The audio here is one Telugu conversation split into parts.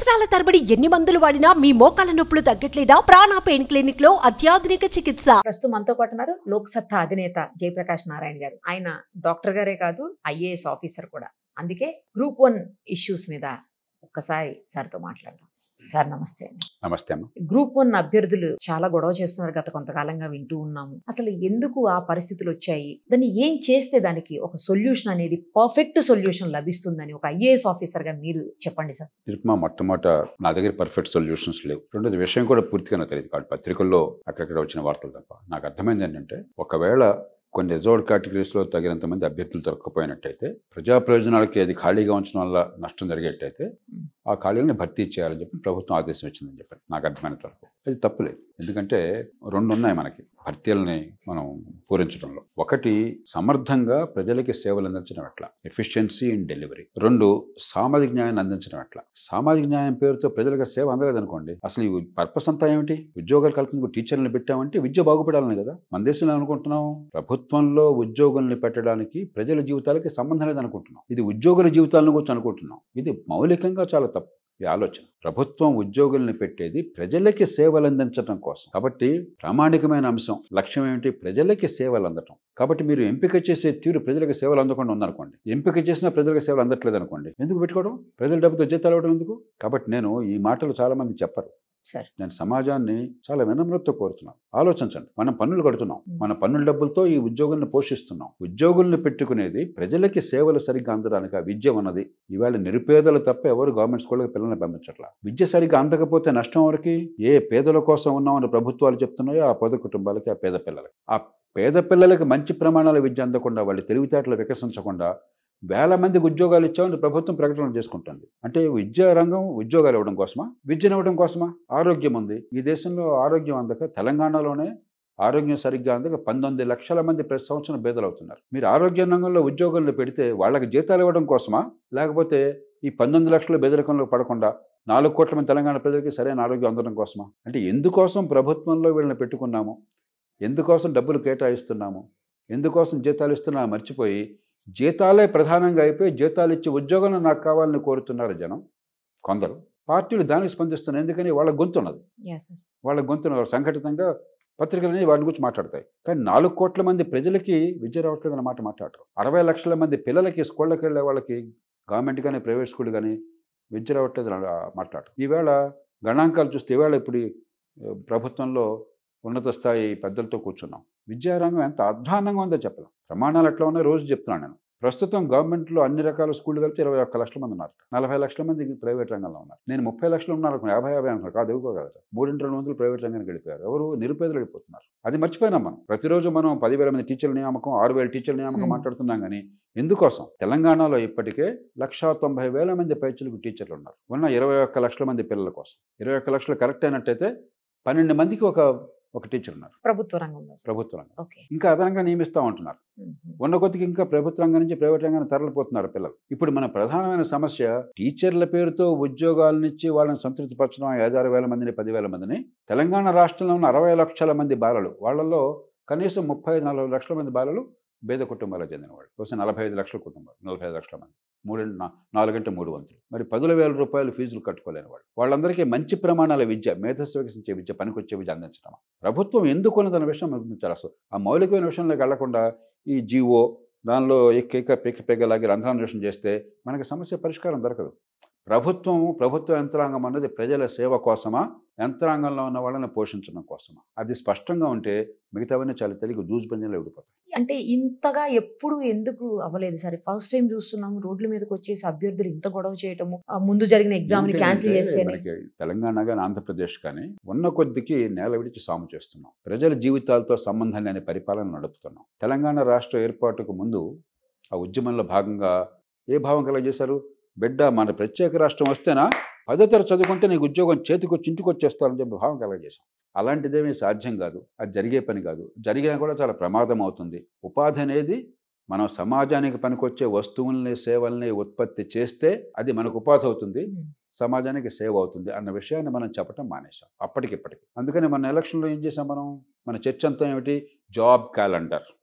సంవత్సరాల తరబడి ఎన్ని మందులు వాడినా మీ మోకాల నొప్పులు తగ్గట్లేదా ప్రాణ పెయిన్ క్లినిక్ లో అత్యాధునిక చికిత్స ప్రస్తుతం మనతో పాటు ఉన్నారు లోక్సత్తా అధినేత జయప్రకాష్ నారాయణ గారు ఆయన డాక్టర్ గారే కాదు ఐఏఎస్ ఆఫీసర్ కూడా అందుకే గ్రూప్ వన్ ఇష్యూస్ మీద ఒక్కసారి సార్తో మాట్లాడదాం సార్ నమస్తే అండి నమస్తే అమ్మ గ్రూప్ వన్ అభ్యర్థులు చాలా గొడవ చేస్తున్నారు గత కొంతకాలంగా వింటూ ఉన్నాము అసలు ఎందుకు ఆ పరిస్థితులు వచ్చాయి దాన్ని ఏం చేస్తే దానికి ఒక సొల్యూషన్ అనేది పర్ఫెక్ట్ సొల్యూషన్ లభిస్తుందని ఒక ఐఏఎస్ ఆఫీసర్ గా మీరు చెప్పండి సార్ తిరుపమ మొట్టమొదట నా దగ్గర పర్ఫెక్ట్ సొల్యూషన్స్ లేవు రెండోది విషయం కూడా పూర్తిగా నాకు తెలియదు కాబట్టి పత్రికల్లో అక్కడక్కడ వచ్చిన వార్తలు తప్ప నాకు అర్థమైంది ఏంటంటే ఒకవేళ కొన్ని రిజర్వ్డ్ కేటగిరీస్లో తగినంత మంది అభ్యర్థులు దొరకకపోయినట్టయితే ప్రజా ప్రయోజనాలకి అది ఖాళీగా ఉంచడం వల్ల నష్టం జరిగేటైతే ఆ ఖాళీలను భర్తీ చేయాలని చెప్పి ప్రభుత్వం ఆదేశం ఇచ్చిందని చెప్పారు నాకు అర్థమైనంత వరకు అది తప్పులేదు ఎందుకంటే రెండు ఉన్నాయి మనకి భర్తీలని మనం పూరించడంలో ఒకటి సమర్థంగా ప్రజలకి సేవలు అందించడం ఎట్లా ఎఫిషియన్సీ ఇన్ డెలివరీ రెండు సామాజిక న్యాయాన్ని అందించడం ఎట్లా సామాజిక న్యాయం పేరుతో ప్రజలకు సేవ అందలేదనుకోండి అసలు ఈ పర్పస్ అంతా ఏమిటి ఉద్యోగాలు కల్పించుకు టీచర్లను పెట్టామంటే విద్య బాగుపడాలని కదా మన దేశంలో అనుకుంటున్నాం ప్రభుత్వంలో ఉద్యోగుల్ని పెట్టడానికి ప్రజల జీవితాలకి సంబంధం లేదనుకుంటున్నాం ఇది ఉద్యోగుల జీవితాలను గురించి అనుకుంటున్నాం ఇది మౌలికంగా చాలా తప్పు ఈ ఆలోచన ప్రభుత్వం ఉద్యోగుల్ని పెట్టేది ప్రజలకి సేవలు అందించడం కోసం కాబట్టి ప్రామాణికమైన అంశం లక్ష్యం ఏమిటి ప్రజలకి సేవలు అందటం కాబట్టి మీరు ఎంపిక చేసే తీరు ప్రజలకు సేవలు అందకుండా ఉందనుకోండి ఎంపిక చేసినా ప్రజలకు సేవలు అందట్లేదు అనుకోండి ఎందుకు పెట్టుకోవడం ప్రజల డబ్బుతో జీతాలు ఇవ్వడం ఎందుకు కాబట్టి నేను ఈ మాటలు చాలా మంది చెప్పరు సార్ నేను సమాజాన్ని చాలా వినమ్రతతో కోరుతున్నాను ఆలోచించండి మనం పన్నులు కడుతున్నాం మన పన్నుల డబ్బులతో ఈ ఉద్యోగుల్ని పోషిస్తున్నాం ఉద్యోగుల్ని పెట్టుకునేది ప్రజలకి సేవలు సరిగ్గా అందడానికి ఆ విద్య ఉన్నది ఇవాళ నిరుపేదలు తప్ప ఎవరు గవర్నమెంట్ స్కూళ్ళకి పిల్లల్ని పంపించట్లా విద్య సరిగ్గా అందకపోతే నష్టం ఎవరికి ఏ పేదల కోసం ఉన్నామని ప్రభుత్వాలు చెప్తున్నాయో ఆ పేద కుటుంబాలకి ఆ పేద పిల్లలకి ఆ పేద పిల్లలకి మంచి ప్రమాణాల విద్య అందకుండా వాళ్ళ తెలివితేటలు వికసించకుండా వేల మందికి ఉద్యోగాలు ఇచ్చామని ప్రభుత్వం ప్రకటన చేసుకుంటుంది అంటే విద్యా రంగం ఉద్యోగాలు ఇవ్వడం కోసమా విద్యను ఇవ్వడం కోసమా ఆరోగ్యం ఉంది ఈ దేశంలో ఆరోగ్యం అందక తెలంగాణలోనే ఆరోగ్యం సరిగ్గా అందక పంతొమ్మిది లక్షల మంది ప్రతి సంవత్సరం బేదలవుతున్నారు మీరు ఆరోగ్య రంగంలో ఉద్యోగులను పెడితే వాళ్ళకి జీతాలు ఇవ్వడం కోసమా లేకపోతే ఈ పంతొమ్మిది లక్షల బెదరికంలో పడకుండా నాలుగు కోట్ల మంది తెలంగాణ ప్రజలకి సరైన ఆరోగ్యం అందడం కోసమా అంటే ఎందుకోసం ప్రభుత్వంలో వీళ్ళని పెట్టుకున్నాము ఎందుకోసం డబ్బులు కేటాయిస్తున్నాము ఎందుకోసం జీతాలు ఇస్తున్నా మర్చిపోయి జీతాలే ప్రధానంగా అయిపోయి జీతాలు ఇచ్చి ఉద్యోగాలు నాకు కావాలని కోరుతున్నారు జనం కొందరు పార్టీలు దానికి స్పందిస్తున్నారు ఎందుకని వాళ్ళ గొంతు ఉన్నది యా సార్ వాళ్ళ గొంతున సంఘటితంగా పత్రికలని వాటి గురించి మాట్లాడతాయి కానీ నాలుగు కోట్ల మంది ప్రజలకి విద్య రావట్లేదు అన్నమాట మాట్లాడరు అరవై లక్షల మంది పిల్లలకి స్కూళ్ళకి వెళ్ళే వాళ్ళకి గవర్నమెంట్ కానీ ప్రైవేట్ స్కూల్ కానీ విద్య రావట్లేదు అని మాట్లాడరు ఈవేళ గణాంకాలు చూస్తే ఈవేళ ఇప్పుడు ఈ, ఆ, ప్రభుత్వంలో ఉన్నత స్థాయి పెద్దలతో కూర్చున్నాం విద్యారంగం ఎంత అధ్వానంగా ఉందో చెప్పలేం ప్రమాణాలు ఎట్లా ఉన్నాయో రోజు చెప్తున్నాను నేను ప్రస్తుతం గవర్నమెంట్లో అన్ని రకాల స్కూళ్ళు కలిపి ఇరవై ఒక్క లక్షల మంది ఉన్నారు నలభై లక్షల మంది ప్రైవేట్ రంగంలో ఉన్నారు నేను ముప్పై లక్షలు ఉన్నారు అనుకున్నా, యాభై యాభై అనుకున్నాను కాదు ఎక్కువ కదా మూడింటి రెండు వందలు ప్రైవేట్ రంగానికి వెళ్ళిపోయారు ఎవరు నిరుపేదలు వెళ్ళిపోతున్నారు అది మర్చిపోయినాం మనం ప్రతిరోజు మనం పదివేల మంది టీచర్ల నియామకం ఆరు వేల టీచర్ల నియామకం Hmm. మాట్లాడుతున్నాం కానీ ఎందుకోసం తెలంగాణలో ఇప్పటికే లక్షా తొంభై వేల మంది పైచులకు టీచర్లు ఉన్నారు ఉన్న ఇరవై ఒక్క లక్షల మంది పిల్లల కోసం ఇరవై ఒక్క లక్షలు కరెక్ట్ అయినట్టయితే పన్నెండు మందికి ఒక ఒక టీచర్ ఉన్నారు ప్రభుత్వ రంగంలో సార్ ప్రభుత్వ రంగం ఓకే ఇంకా అదనంగా నియమిస్తూ ఉంటున్నారు ఉన్న కొద్దికి ఇంకా ప్రభుత్వ రంగం నుంచి ప్రైవేట్ రంగాన్ని తరలిపోతున్నారు పిల్లలు ఇప్పుడు మన ప్రధానమైన సమస్య టీచర్ల పేరుతో ఉద్యోగాలనిచ్చి వాళ్ళని సంతృప్తిపరచడం ఐదారు వేల మందిని పదివేల మందిని తెలంగాణ రాష్ట్రంలో ఉన్న అరవై లక్షల మంది బాలలు వాళ్ళల్లో కనీసం ముప్పై ఐదు నలభై లక్షల మంది బాలలు పేద కుటుంబాలకు చెందిన వాళ్ళు బహుశా నలభై ఐదు లక్షల కుటుంబాలు నలభై ఐదు లక్షల మంది మూడు నా- నాలుగంటే మూడు వంతులు మరి పదుల వేల రూపాయలు ఫీజులు కట్టుకోలేని వాళ్ళు వాళ్ళందరికీ మంచి ప్రమాణాల విద్య మేధస్సు వికసించే విద్య పనికొచ్చే విద్య అందించడం ప్రభుత్వం ఎందుకు ఉన్నదన్న విషయం మనకు గుర్తించాలి అసలు ఆ మౌలికమైన విషయంలోకి వెళ్లకుండా ఈ జీవో దానిలో ఎక్కేక పెక్క పెగ్గలాగి రంధ్రాన్వేషణ చేస్తే మనకి సమస్య పరిష్కారం దొరకదు ప్రభుత్వం ప్రభుత్వ యంత్రాంగం అన్నది ప్రజల సేవ కోసమా యంత్రాంగంలో ఉన్న వాళ్ళని పోషించడం కోసమా అది స్పష్టంగా ఉంటే మిగతావన్నీ చాలా తెలియక దూసుబంజంలో విడిపోతాయి అంటే ఇంతగా ఎప్పుడు ఎందుకు అవ్వలేదు సార్ ఫస్ట్ టైం చూస్తున్నాం రోడ్ల మీదకి వచ్చేసి అభ్యర్థులు ఇంత గొడవ చేయటము ఆ ముందు జరిగిన ఎగ్జామ్ ని ఏంటి క్యాన్సిల్ అంటే చేస్తేనే మనకి తెలంగాణ కానీ ఆంధ్రప్రదేశ్ కానీ ఉన్న కొద్దికి నేల విడిచి సాము చేస్తున్నాం ప్రజల జీవితాలతో సంబంధం లేని పరిపాలన నడుపుతున్నాం తెలంగాణ రాష్ట్ర ఏర్పాటుకు ముందు ఆ ఉద్యమంలో భాగంగా ఏ భావం కలగజేశారు బిడ్డ మన ప్రత్యేక రాష్ట్రం వస్తేనా పదో తరగతి చదువుకుంటే నీకు ఉద్యోగం చేతికొచ్చి ఇంటికి వచ్చేస్తారని చెప్పి భావం కలగజేశాం అలాంటిదేమీ సాధ్యం కాదు అది జరిగే పని కాదు జరిగినా కూడా చాలా ప్రమాదం అవుతుంది ఉపాధి అనేది మనం సమాజానికి పనికొచ్చే వస్తువుల్ని సేవల్ని ఉత్పత్తి చేస్తే అది మనకు ఉపాధి అవుతుంది Hmm. సమాజానికి సేవ అవుతుంది అన్న విషయాన్ని మనం చెప్పటం మానేశాం అప్పటికిప్పటికి అందుకని మన ఎలక్షన్లో ఏం చేసాం మనం మన చర్చ అంతా ఏమిటి జాబ్ క్యాలెండర్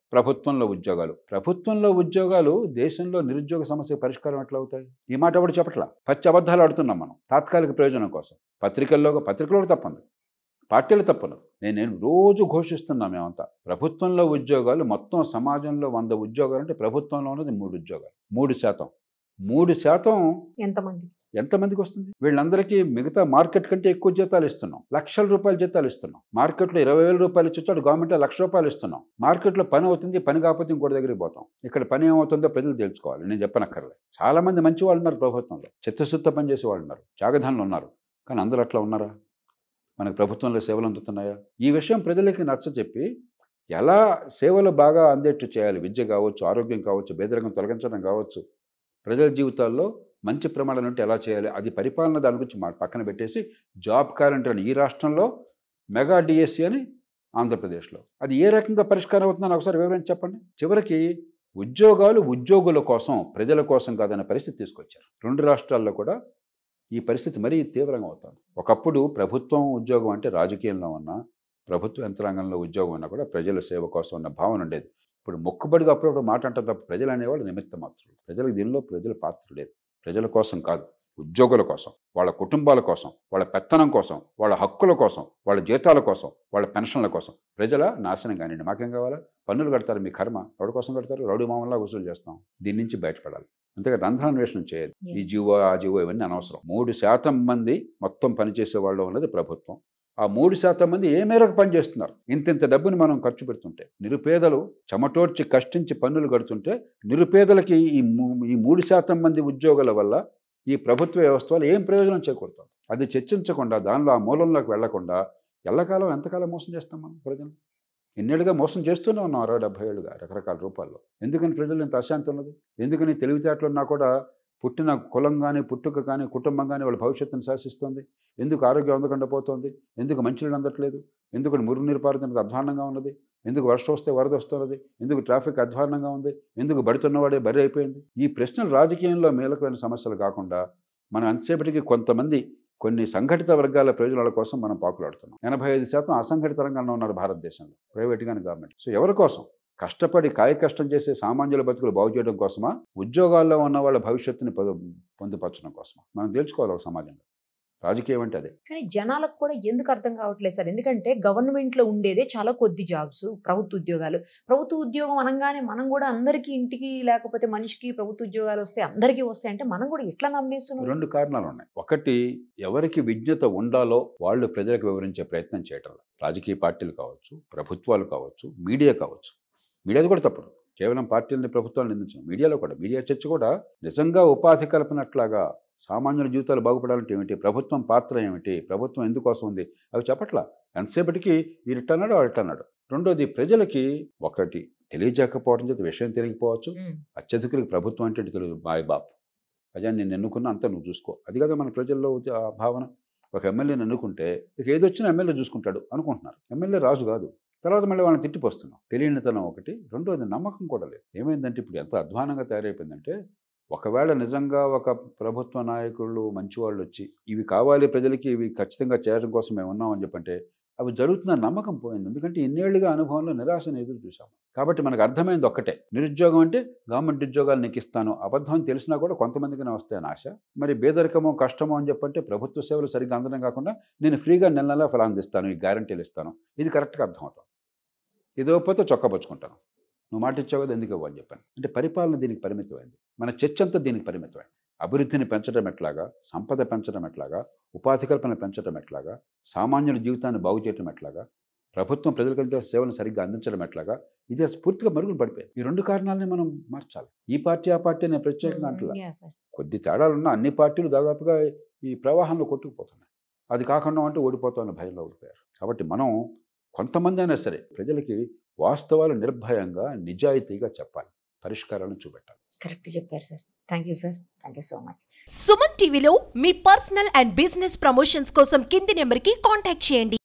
ప్రభుత్వంలో ఉద్యోగాలు ప్రభుత్వంలో ఉద్యోగాలు దేశంలో నిరుద్యోగ సమస్య పరిష్కారం ఎట్లా అవుతాయి ఈ మాట ఎవడు చెప్పట్లా పచ్చి అబద్ధాలు ఆడుతున్నాం మనం తాత్కాలిక ప్రయోజనం కోసం పత్రికల్లో పత్రికల్లో తప్పదు పార్టీలు తప్పను నేను నేను రోజు ఘోషిస్తున్నా మేమంతా ప్రభుత్వంలో ఉద్యోగాలు మొత్తం సమాజంలో వంద ఉద్యోగాలు అంటే ప్రభుత్వంలో ఉన్నది మూడు ఉద్యోగాలు మూడు శాతం మూడు శాతం ఎంతమంది ఎంతమందికి వస్తుంది వీళ్ళందరికీ మిగతా మార్కెట్ కంటే ఎక్కువ జీతాలు ఇస్తున్నాం లక్షల రూపాయల జీతాలు ఇస్తున్నాం మార్కెట్లో ఇరవై వేల రూపాయలు ఇచ్చేటోడు గవర్నమెంట్ లక్ష రూపాయలు ఇస్తున్నాం మార్కెట్లో పని అవుతుంది పని కాకపోతే ఇంకోటి దగ్గరికి పోతాం ఇక్కడ పని ఏమవుతుందో ప్రజలు తెలుసుకోవాలి నేను చెప్పనక్కర్లేదు చాలా మంది మంచి వాళ్ళు ఉన్నారు ప్రభుత్వంలో చిత్తశుద్ధ పని చేసే వాళ్ళు ఉన్నారు త్యాగధానులు ఉన్నారు కానీ అందరూ అట్లా ఉన్నారా మనకు ప్రభుత్వంలో సేవలు అందుతున్నాయా ఈ విషయం ప్రజలకి నచ్చ చెప్పి ఎలా సేవలు బాగా అందేట్టు చేయాలి విద్య కావచ్చు ఆరోగ్యం కావచ్చు బేదరికం తొలగించడం కావచ్చు ప్రజల జీవితాల్లో మంచి ప్రమాణాలు ఉంటే ఎలా చేయాలి అది పరిపాలన దాని గురించి మా పక్కన పెట్టేసి జాబ్ క్యాలెండర్ అని ఈ రాష్ట్రంలో మెగా డిఎస్సి అని ఆంధ్రప్రదేశ్లో అది ఏ రకంగా పరిష్కారం అవుతుందని ఒకసారి వివరించి చెప్పండి చివరికి ఉద్యోగాలు ఉద్యోగుల కోసం ప్రజల కోసం కాదనే పరిస్థితి తీసుకొచ్చారు రెండు రాష్ట్రాల్లో కూడా ఈ పరిస్థితి మరీ తీవ్రంగా అవుతుంది ఒకప్పుడు ప్రభుత్వం ఉద్యోగం అంటే రాజకీయంలో ఉన్నా ప్రభుత్వ యంత్రాంగంలో ఉద్యోగం ఉన్నా కూడా ప్రజల సేవ కోసం ఉన్న భావన ఉండేది ఇప్పుడు మొక్కుబడిగా అప్పుడప్పుడు మాట అంటారు తప్ప ప్రజలు అనేవాళ్ళు నిమిత్త మాత్రులు ప్రజలకు దీనిలో ప్రజల పాత్ర లేదు ప్రజల కోసం కాదు ఉద్యోగుల కోసం వాళ్ళ కుటుంబాల కోసం వాళ్ళ పెత్తనం కోసం వాళ్ళ హక్కుల కోసం వాళ్ళ జీతాల కోసం వాళ్ళ పెన్షన్ల కోసం ప్రజల నాశనం కానివ్వండి మాకేం కావాలా పన్నులు కడతారు మీ కర్మ ఎవరి కోసం కడతారు రౌడీ మామూలుగా వసూలు చేస్తాం దీని నుంచి బయటపడాలి అంతేగా రంధ్రాన్వేషణ చేయదు ఈ Yes. జీవో ఆ జీవో ఇవన్నీ అనవసరం మూడు శాతం మంది మొత్తం పనిచేసే వాళ్ళు ఉన్నది ప్రభుత్వం ఆ మూడు శాతం మంది ఏ మేరకు పనిచేస్తున్నారు ఇంత ఇంత డబ్బుని మనం ఖర్చు పెడుతుంటే నిరుపేదలు చెమటోడ్చి కష్టించి పన్నులు కడుతుంటే నిరుపేదలకి ఈ మూ- ఈ మూడు శాతం మంది ఉద్యోగుల వల్ల ఈ ప్రభుత్వ వ్యవస్థ వల్ల ఏం ప్రయోజనం చేకూరుతుంది అది చర్చించకుండా దానిలో ఆ మూలంలోకి వెళ్లకుండా ఎల్లకాలం ఎంతకాలం మోసం చేస్తాం మనం ప్రజలు ఎన్నేళ్ళుగా మోసం చేస్తూనే ఉన్నాం అరవై డెబ్బై ఏళ్ళుగా రకరకాల రూపాల్లో ఎందుకని ప్రజలు ఇంత అశాంతి ఉన్నది ఎందుకని తెలివితేటలు ఉన్నా కూడా పుట్టిన కులం కానీ పుట్టుక కానీ కుటుంబం కానీ వాళ్ళ భవిష్యత్తును శాసిస్తుంది ఎందుకు ఆరోగ్యం అందకుండా పోతుంది ఎందుకు మంచినీళ్ళు అందట్లేదు ఎందుకు మురుగునీరు పారుతున్నది అధ్వాన్నంగా ఉన్నది ఎందుకు వర్షం వస్తే వరద వస్తున్నది ఎందుకు ట్రాఫిక్ అధ్వాన్నంగా ఉంది ఎందుకు బడుతున్నవాడే బరి అయిపోయింది ఈ ప్రశ్నలు రాజకీయంలో మేలకమైన సమస్యలు కాకుండా మనం ఎంతసేపటికి కొంతమంది కొన్ని సంఘటిత వర్గాల ప్రయోజనాల కోసం మనం పాకులాడుతున్నాం ఎనభై ఐదు శాతం అసంఘటిత రంగంలో ఉన్నారు భారతదేశంలో ప్రైవేట్ కానీ గవర్నమెంట్ సో ఎవరి కోసం కష్టపడి కాయ కష్టం చేసే సామాన్యుల బతుకులు బాగు చేయడం కోసమా ఉద్యోగాల్లో ఉన్న వాళ్ళ భవిష్యత్తుని పొందు- పొందుపరచడం కోసమా మనం తెలుసుకోవాలి ఒక సమాజంలో రాజకీయం అంటే అదే కానీ జనాలకు కూడా ఎందుకు అర్థం కావట్లేదు సార్ ఎందుకంటే గవర్నమెంట్ లో ఉండేదే చాలా కొద్ది జాబ్స్ ప్రభుత్వ ఉద్యోగాలు ప్రభుత్వ ఉద్యోగం అనగానే మనం కూడా అందరికీ ఇంటికి లేకపోతే మనిషికి ప్రభుత్వ ఉద్యోగాలు వస్తే అందరికీ వస్తాయి అంటే మనం కూడా ఎట్లా నమ్మేస్తున్నాం రెండు కారణాలు ఉన్నాయి ఒకటి ఎవరికి విజ్ఞత ఉండాలో వాళ్ళు ప్రజలకు వివరించే ప్రయత్నం చేయటం లేదు. రాజకీయ పార్టీలు కావచ్చు ప్రభుత్వాలు కావచ్చు మీడియా కావచ్చు మీడియాది కూడా తప్పదు కేవలం పార్టీలని ప్రభుత్వాలు నిందించడం మీడియాలో కూడా మీడియా చర్చ కూడా నిజంగా ఉపాధి కల్పనట్లాగా సామాన్యుల జీవితాలు బాగుపడాలంటే ఏమిటి ప్రభుత్వం పాత్ర ఏమిటి ప్రభుత్వం ఎందుకోసం ఉంది అవి చెప్పట్లా ఎంతసేపటికి వీరు ఇట్టన్నాడు వాడు ఇట్టన్నాడు రెండోది ప్రజలకి ఒకటి తెలియజేయకపోవడం చేత విషయం తెలియకపోవచ్చు ఉమ్, అత్యధికులకు ప్రభుత్వం అంటే తెలియదు బాయ్ బాప్ అజా నేను ఎన్నుకున్నా అంతా నువ్వు చూసుకో అది కదా మన ప్రజల్లో వచ్చే ఆ భావన ఒక ఎమ్మెల్యేని ఎన్నుకుంటే ఇక ఏది వచ్చినా ఎమ్మెల్యే చూసుకుంటాడు అనుకుంటున్నారు ఎమ్మెల్యే రాజు కాదు తర్వాత మళ్ళీ వాళ్ళని తిట్టిపోస్తున్నాం తెలియనితనం ఒకటి రెండోది నమ్మకం కూడా లేదు ఏమైందంటే ఇప్పుడు ఎంత అధ్వానంగా తయారైపోయిందంటే ఒకవేళ నిజంగా ఒక ప్రభుత్వ నాయకులు మంచివాళ్ళు వచ్చి ఇవి కావాలి ప్రజలకి ఇవి ఖచ్చితంగా చేయడం కోసం మేము ఉన్నామని చెప్పంటే అవి జరుగుతున్న నమ్మకం పోయింది ఎందుకంటే ఇన్నేళ్లుగా అనుభవంలో నిరాశను ఎదురు చూసాము కాబట్టి మనకు అర్థమైంది ఒక్కటే నిరుద్యోగం అంటే గవర్నమెంట్ ఉద్యోగాలు నీకు ఇస్తాను అబద్ధం అని తెలిసినా కూడా కొంతమందికి వస్తాయని ఆశ మరి బేదరికమో కష్టమో అని చెప్పంటే ప్రభుత్వ సేవలు సరిగ్గా అందడం కాకుండా నేను ఫ్రీగా నెల నెలా ఫలాన్ని ఇస్తాను ఈ గ్యారంటీలు ఇస్తాను ఇది కరెక్ట్గా అర్థం అవుతాం ఇది ఇవ్వకపోతే చొక్కపోచ్చుకుంటాను నువ్వు మాట ఇచ్చావు కదా ఎందుకు ఇవ్వని చెప్పాను అంటే పరిపాలన దీనికి పరిమితమైంది మన చర్చ అంతా దీనికి పరిమితమైంది అభివృద్ధిని పెంచడం ఎట్లాగా సంపద పెంచడం ఎట్లాగా ఉపాధి కల్పన పెంచడం ఎట్లాగా సామాన్యుల జీవితాన్ని బాగు చేయడం ఎట్లాగా ప్రభుత్వం ప్రజలకు అందించే సేవలను సరిగ్గా అందించడం ఎట్లాగా ఇది పూర్తిగా మరుగులు పడిపోయింది ఈ రెండు కారణాలని మనం మార్చాలి ఈ పార్టీ ఆ పార్టీ అనే ప్రత్యేకంగా అంటలా yeah, sir. కొద్ది తేడాలున్నా అన్ని పార్టీలు దాదాపుగా ఈ ప్రవాహంలో కొట్టుకుపోతున్నాయి అది కాకుండా అంటే ఓడిపోతామని భయంలో ఓడిపోయారు కాబట్టి మనం కొంతమంది అయినా సరే ప్రజలకి వాస్తవాలు నిర్భయంగా నిజాయితీగా చెప్పాలి పరిష్కారాలను చూపెట్టాలి కరెక్ట్ చెప్పారు sir thank you sir thank you so much Suman టీవీలో మీ పర్సనల్ అండ్ బిజినెస్ ప్రమోషన్స్ కోసం కింది నెంబర్కి కాంటాక్ట్ చేయండి